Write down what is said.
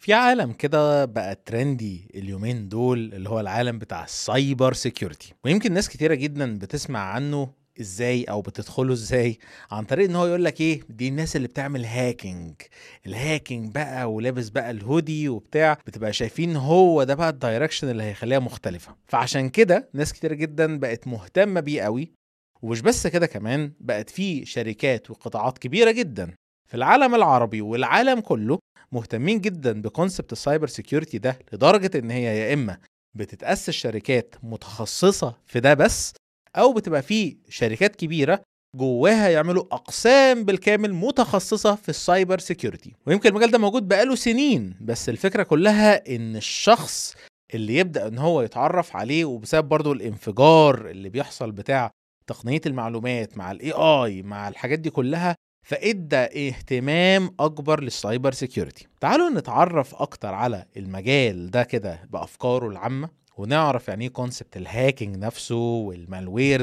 في عالم كده بقى ترندي اليومين دول اللي هو العالم بتاع السايبر سيكيورتي ويمكن ناس كتيرة جدا بتسمع عنه ازاي او بتدخله ازاي عن طريق ان هو يقول لك ايه دي الناس اللي بتعمل هاكينج الهاكينج بقى ولابس بقى الهودي وبتاع بتبقى شايفين هو ده بقى الدايركشن اللي هيخليها مختلفة فعشان كده ناس كتيرة جدا بقت مهتمة بيه قوي ومش بس كده كمان بقت في شركات وقطاعات كبيرة جدا في العالم العربي والعالم كله مهتمين جدا بكونسبت السايبر سيكيورتي ده لدرجة ان هي يا اما بتتأسس شركات متخصصة في ده بس او بتبقى في شركات كبيرة جواها يعملوا اقسام بالكامل متخصصة في السايبر سيكيورتي ويمكن المجال ده موجود بقاله سنين بس الفكرة كلها ان الشخص اللي يبدأ ان هو يتعرف عليه وبسبب برضو الانفجار اللي بيحصل بتاع تقنية المعلومات مع الاي اي مع الحاجات دي كلها فادى اهتمام اكبر للسايبر سيكيورتي تعالوا نتعرف اكتر على المجال ده كده بافكاره العامه ونعرف يعني ايه كونسبت الهاكينج نفسه والمالوير